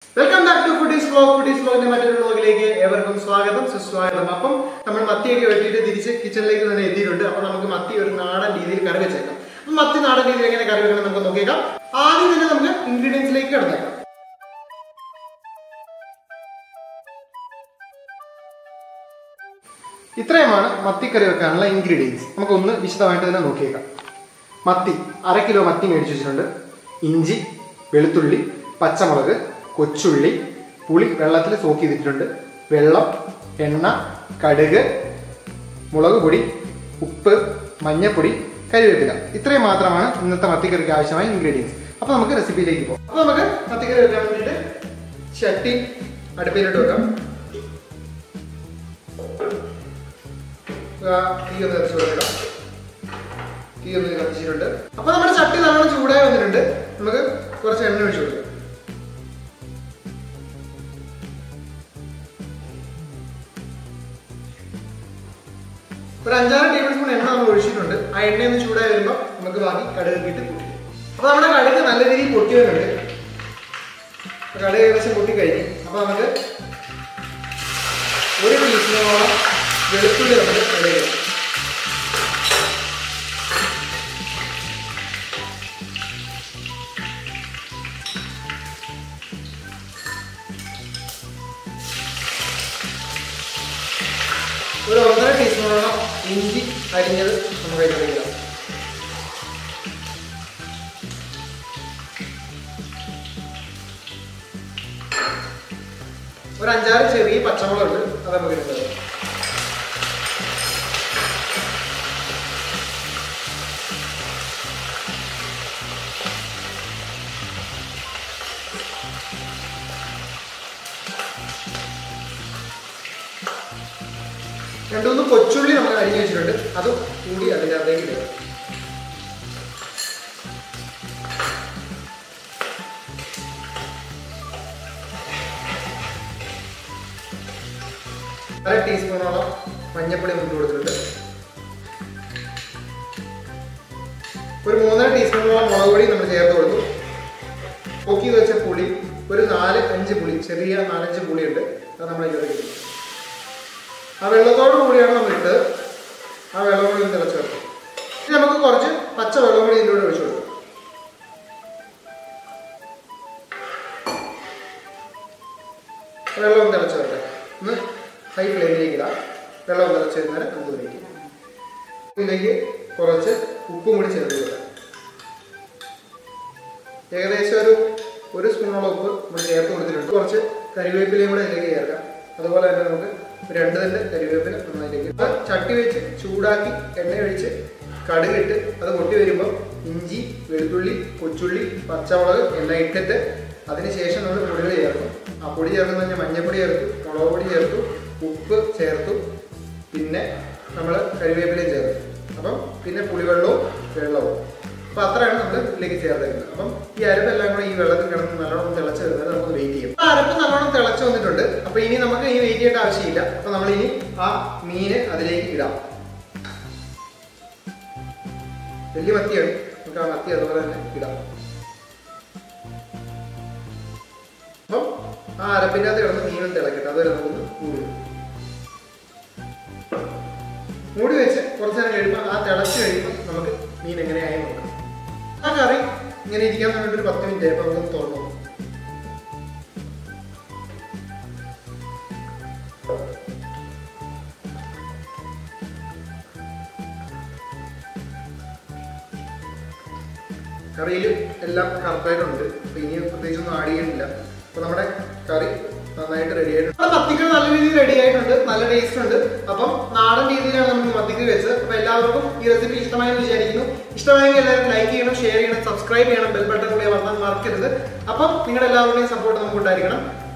Welcome back to foodies vlog foodies വ്ലോഗിന്റെ മറ്റൊരു വ്ലോഗിലേക്ക് ഏവർക്കും സ്വാഗതം സുസ്വാഗതം അപ്പം നമ്മൾ മത്തിയൊക്കെ വെട്ടിയിട്ട് തിരിച്ച് കിച്ചണിലേക്ക് തന്നെ എത്തിയിട്ടുണ്ട് അപ്പൊ നമുക്ക് മത്തി ഒരു നാടൻ രീതിയിൽ കറി വെച്ചേക്കാം അപ്പം മത്തി നാടൻ രീതിയിൽ എങ്ങനെ കറി വെക്കണം നമുക്ക് നോക്കിയേക്കാം ആദ്യം തന്നെ നമുക്ക് ഇൻഗ്രീഡിയൻസിലേക്ക് കിടന്നേക്കാം ഇത്രയുമാണ് മത്തിക്കറി വെക്കാനുള്ള ഇൻഗ്രീഡിയൻസ് നമുക്കൊന്ന് വിശദമായിട്ട് തന്നെ നോക്കിയേക്കാം മത്തി അര കിലോ മത്തി മേടിച്ച് വെച്ചിട്ടുണ്ട് ഇഞ്ചി വെളുത്തുള്ളി പച്ചമുളക് കൊച്ചുള്ളി പുളി വെള്ളത്തിൽ സോക്ക് ചെയ്തിട്ടുണ്ട് വെള്ളം എണ്ണ കടുക് മുളക് പൊടി ഉപ്പ് മഞ്ഞപ്പൊടി കരിവേപ്പില ഇത്രയും മാത്രമാണ് ഇന്നത്തെ മത്തിക്കറിക്ക് ആവശ്യമായ ഇൻഗ്രീഡിയൻസ് അപ്പോൾ നമുക്ക് റെസിപ്പിയിലേക്ക് പോകാം അപ്പോൾ നമുക്ക് മത്തിക്കറി വെക്കാൻ വേണ്ടിയിട്ട് ചട്ടി അടുപ്പിലോട്ട് വെക്കാം ആ, തീ ഒന്ന് കത്തിച്ച് കൊടുക്കാം തീ ഒന്ന് കത്തിച്ചിട്ടുണ്ട് അപ്പൊ നമ്മുടെ ചട്ടി നല്ലോണം ചൂടായി വന്നിട്ടുണ്ട് നമുക്ക് കുറച്ച് എണ്ണ ഒഴിച്ചു കൊടുക്കാം ഒരു അഞ്ചാറ് ടേബിൾ സ്പൂൺ എണ്ണ നമ്മൾ ഒഴിച്ചിട്ടുണ്ട് ആ എണ്ണ ഒന്ന് ചൂടായി വരുമ്പോൾ നമുക്ക് ബാക്കി കടുക് ഇട്ട് കൂട്ടി അപ്പൊ നമ്മുടെ കടുക് നല്ല രീതിയിൽ പൊട്ടി വരുന്നുണ്ട് അപ്പൊ കടുക് ഏകദേശം പൊട്ടി കഴിഞ്ഞു അപ്പൊ നമുക്ക് ഒരു ടീസ്പൂണോളം വെളുത്തുള്ളി നമുക്ക് കടുക് ഒരു ഒന്നര ടീസ്പൂണോളം ഇഞ്ചി അരിഞ്ഞത് നമുക്ക് അതിലേക്ക് ഇടാം ഒരു അഞ്ചാറ് ചെറിയ പച്ചമുളകുണ്ട് അത് നമുക്ക് ഇടുന്നത് രണ്ടുമൂന്ന് കൊച്ചുള്ളി നമ്മൾ അരിഞ്ഞു വെച്ചിട്ടുണ്ട് അതും കൂടി അതിനകത്തേക്ക് ഇടുക അര ടീസ്പൂണോളം മഞ്ഞപ്പൊടി മുട്ട് കൊടുത്തിട്ടുണ്ട് ഒരു മൂന്നര ടീസ്പൂണോളം മുളക് പൊടി നമ്മൾ ചേർത്ത് കൊടുത്തു പൊക്കി വെച്ച പുളി ഒരു നാല് അഞ്ച് പുളി ചെറിയ നാലഞ്ച് പുളിയുണ്ട് അത് നമ്മൾ ഇതിലേക്ക് ഇടും ആ വെള്ളത്തോട് കൂടിയാണ് നമ്മൾ ഇട്ടത് ആ വെള്ളം കൂടി ഒന്ന് തിളച്ച് വെക്കും ഇനി നമുക്ക് കുറച്ച് പച്ച വെള്ളം കൂടി ഇതിൻ്റെ കൂടെ ഒഴിച്ചു കൊടുക്കാം വെള്ളം ഒന്ന് തിളച്ച് വരട്ടെ ഒന്ന് ഹൈ ഫ്ലെയിമിലേക്ക് ഇടാം വെള്ളം ഒന്ന് തിളച്ച് വരുന്നേരം നമുക്ക് ഉപയോഗിക്കും ഇതിലേക്ക് കുറച്ച് ഉപ്പും കൂടി ചേർത്ത് കൊടുക്കാം ഏകദേശം ഒരു ഒരു സ്പൂണോളം ഉപ്പ് നമ്മൾ ചേർത്ത് കൊടുത്തിട്ടുണ്ട് കുറച്ച് കരിവേപ്പിലയും കൂടെ ഇതിലേക്ക് ചേർക്കാം അതുപോലെ തന്നെ നമുക്ക് രണ്ട് തന്നെ കരിവേപ്പില നമ്മൾ അതിലേക്ക് ഇട്ട് ചട്ടി വെച്ച് ചൂടാക്കി എണ്ണ ഒഴിച്ച് കടുകിട്ട് അത് പൊട്ടി വരുമ്പോൾ ഇഞ്ചി വെളുത്തുള്ളി കൊച്ചുള്ളി പച്ചമുളക് എല്ലാം ഇട്ടിട്ട് അതിനുശേഷം നമ്മൾ പൊടികൾ ചേർക്കും ആ പൊടി ചേർക്കുന്ന പറഞ്ഞാൽ മഞ്ഞപ്പൊടി ചേർത്തു മുളക് പൊടി ചേർത്തു ഉപ്പ് ചേർത്തു പിന്നെ നമ്മൾ കരിവേപ്പിലയും ചേർത്തു അപ്പം പിന്നെ പുളിവെള്ളവും വെള്ളവും അപ്പൊ അത്രയാണ് നമ്മൾ ഇതിലേക്ക് ചേർത്തേക്കുന്നത് അപ്പം ഈ അരപ്പെല്ലാം കൂടെ ഈ വെള്ളത്തിൽ കിടന്ന് നല്ലോണം തിളച്ച് വരുന്നത് നമുക്ക് വെയിറ്റ് ചെയ്യും ആ അരപ്പ് നല്ലോണം തിളച്ച് വന്നിട്ടുണ്ട് അപ്പൊ ഇനി നമുക്ക് ഇനി വെയിറ്റ് ചെയ്യേണ്ട ആവശ്യമില്ല അപ്പൊ നമ്മൾ ഇനി ആ മീന് അതിലേക്ക് ഇടാം വലിയ മത്തിയാണ് നമുക്ക് ആ മത്തി അതുപോലെ തന്നെ ഇടാം അപ്പം ആ അരപ്പിൻ്റെ അകത്ത് കിടന്ന് മീനും തിളക്കട്ടെ അതുവരെ നമുക്ക് മൂടി വെക്കാം. മൂടി വെച്ച് കുറച്ച് നേരം കഴിയുമ്പോൾ ആ തിളച്ച് കഴിയുമ്പോൾ നമുക്ക് മീൻ എങ്ങനെയായി നോക്കാം ആ കറി ഇങ്ങനെ ഇരിക്കാൻ വേണ്ടി ഒരു പത്ത് മിനിറ്റ് ആയപ്പോൾ നമുക്ക് തുറന്നു നോക്കാം. കറിയിൽ എല്ലാം കറക്റ്റായിട്ടുണ്ട് അപ്പൊ ഇനി പ്രത്യേകിച്ചൊന്നും ആഡ് ചെയ്യുന്നില്ല അപ്പൊ നമ്മുടെ കറി നന്നായിട്ട് റെഡി ആയിട്ടുണ്ട് നമ്മുടെ മത്തിക്കറി നല്ല രീതിയിൽ റെഡി ആയിട്ടുണ്ട് നല്ല ടേസ്റ്റ് ഉണ്ട് അപ്പം നാടൻ രീതിയിലാണ് നമ്മൾ മത്തിക്കറി വെച്ചത് അപ്പൊ എല്ലാവർക്കും ഈ റെസിപ്പി ഇഷ്ടമായെന്ന് വിചാരിക്കുന്നു ഇഷ്ടമായെങ്കിൽ എല്ലാവരും ലൈക്ക് ചെയ്യണം ഷെയർ ചെയ്യണം സബ്സ്ക്രൈബ് ചെയ്യണം ബെൽ ബട്ടൺ കൂടി അമർത്താൻ മറക്കരുത് അപ്പം നിങ്ങളുടെ എല്ലാവരുടെയും സപ്പോർട്ട് നമുക്ക് ഉണ്ടായിരിക്കണം